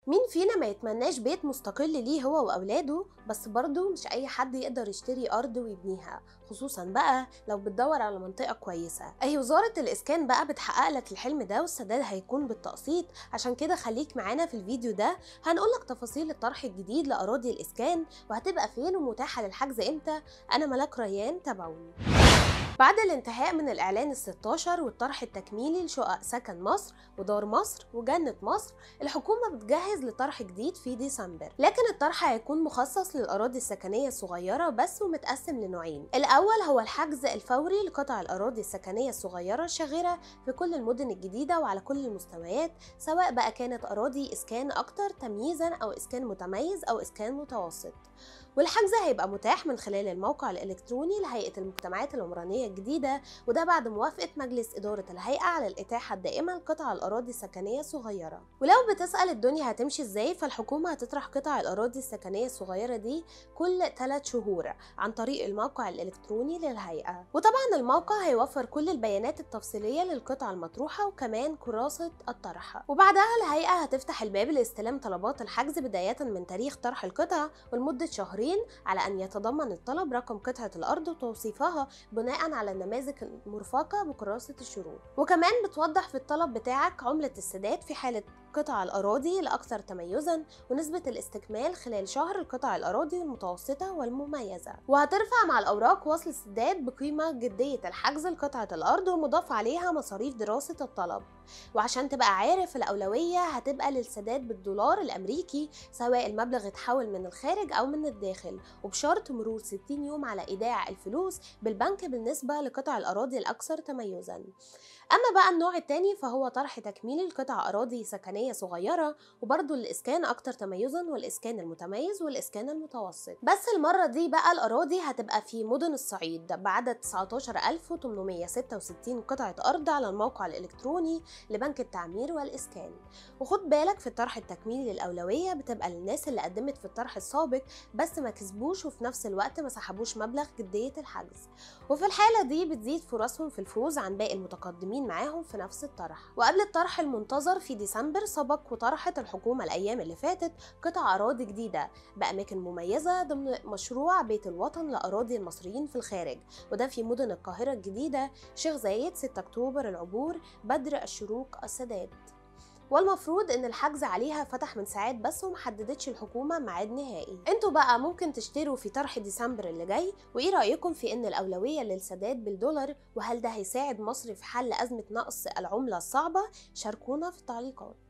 مين فينا ما يتمناش بيت مستقل ليه هو وأولاده بس برضه مش أي حد يقدر يشتري أرض ويبنيها خصوصا بقى لو بتدور على منطقة كويسة أي وزارة الإسكان بقى بتحقق لك الحلم ده والسداد هيكون بالتقسيط عشان كده خليك معانا في الفيديو ده هنقولك تفاصيل الطرح الجديد لأراضي الإسكان وهتبقى فين ومتاحة للحجز إمتى أنا ملاك ريان تابعوني بعد الانتهاء من الإعلان ال 16 والطرح التكميلي لشقق سكن مصر ودار مصر وجنة مصر الحكومة بتجهز لطرح جديد في ديسمبر لكن الطرح هيكون مخصص للأراضي السكنية الصغيرة بس ومتقسم لنوعين الأول هو الحجز الفوري لقطع الأراضي السكنية الصغيرة الشاغرة في كل المدن الجديدة وعلى كل المستويات سواء بقى كانت أراضي إسكان أكتر تمييزا أو إسكان متميز أو إسكان متوسط والحجز هيبقى متاح من خلال الموقع الإلكتروني لهيئة المجتمعات العمرانية الجديدة وده بعد موافقة مجلس إدارة الهيئة على الإتاحة الدائمة لقطع الأراضي السكنية الصغيرة ولو بتسأل الدنيا هتمشي إزاي فالحكومة هتطرح قطع الأراضي السكنية الصغيرة دي كل 3 شهور عن طريق الموقع الإلكتروني للهيئة وطبعا الموقع هيوفر كل البيانات التفصيلية للقطع المطروحة وكمان كراسة الطرح وبعدها الهيئة هتفتح الباب لاستلام طلبات الحجز بداية من تاريخ طرح القطع ولمدة شهرين على أن يتضمن الطلب رقم قطعة الأرض وتوصيفها بناء على النماذج المرفقة بكراسة الشروط وكمان بتوضح في الطلب بتاعك عملة السداد في حالة قطع الأراضي الأكثر تميزا ونسبة الاستكمال خلال شهر لقطع الأراضي المتوسطة والمميزة وهترفع مع الأوراق وصل السداد بقيمة جدية الحجز لقطعة الأرض ومضاف عليها مصاريف دراسة الطلب وعشان تبقى عارف الأولوية هتبقى للسداد بالدولار الأمريكي سواء المبلغ اتحول من الخارج أو من الداخل وبشرط مرور 60 يوم على إيداع الفلوس بالبنك بالنسبة لقطع الأراضي الأكثر تميزا أما بقى النوع التاني فهو طرح تكميلي لقطع أراضي سكنية صغيرة وبرضه الإسكان أكتر تميزا والإسكان المتميز والإسكان المتوسط بس المرة دي بقى الأراضي هتبقى في مدن الصعيد بعدد 19866 قطعة أرض على الموقع الإلكتروني لبنك التعمير والإسكان وخد بالك في الطرح التكميلي الأولوية بتبقى للناس اللي قدمت في الطرح السابق بس ما كسبوش وفي نفس الوقت ما سحبوش مبلغ جدية الحجز وفي الحالة دي بتزيد فرصهم في الفوز عن باقي المتقدمين معاهم في نفس الطرح وقبل الطرح المنتظر في ديسمبر سبق وطرحت الحكومة الأيام اللي فاتت قطع أراضي جديدة بأماكن مميزة ضمن مشروع بيت الوطن لأراضي المصريين في الخارج وده في مدن القاهرة الجديدة شيخ زايد 6 أكتوبر العبور بدر الشروق السادات والمفروض ان الحجز عليها فتح من ساعات بس ومحددتش الحكومه ميعاد نهائي انتوا بقى ممكن تشتروا في طرح ديسمبر اللي جاي وايه رايكم في ان الاولويه للسداد بالدولار وهل ده هيساعد مصر في حل ازمه نقص العمله الصعبه شاركونا في التعليقات